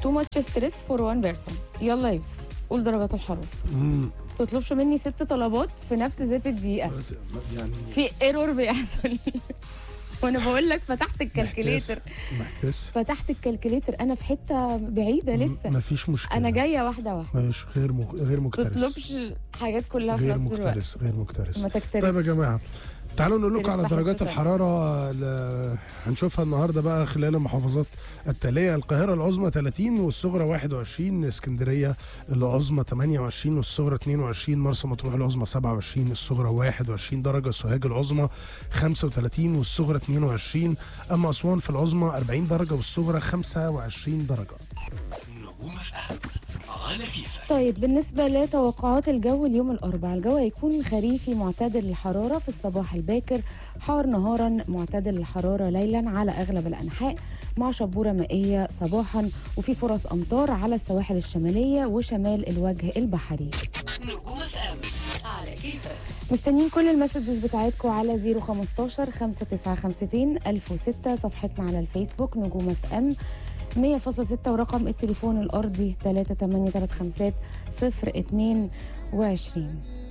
تو ماتش ستريس فور وان بيرسون يلا يا يوسف قول درجات الحراره مم. ما تطلبش مني ست طلبات في نفس ذات الدقيقه بس يعني في ايرور بيحصل وانا بقول لك فتحت الكالكوليتر محتاس فتحت الكالكوليتر انا في حته بعيده لسه مفيش مشكله انا جايه واحده واحده مش غير مك... غير ما مكترث تطلبش حاجات كلها في غير نفس الوقت مكترث غير مكترث ما طيب يا تكترثش جماعه تعالوا نقول لكم ترس على تحت درجات الشمس. الحراره ل... هنشوفها النهارده بقى خلال المحافظات التاليه القاهره العظمى 30 والصغرى 21 اسكندريه العظمى 28 والصغرى 22 مرسى مطروح العظمى 27 الصغرى 21 درجه سوهاج العظمى 35 والصغرى 22 اما اسوان في العظمى 40 درجه والصغرى 25 درجه نجوم اف ام على كيفك طيب بالنسبة لتوقعات الجو اليوم الأربعاء الجو هيكون خريفي معتدل الحرارة في الصباح الباكر حار نهارا معتدل الحرارة ليلا على أغلب الأنحاء مع شبورة مائية صباحا وفي فرص أمطار على السواحل الشمالية وشمال الوجه البحري نجوم اف ام على كيفك مستنيين كل المسجز بتاعتكم على 015 5952 1006 صفحتنا على الفيسبوك نجوم اف ام 100.6 ورقم التليفون الأرضي 38350 022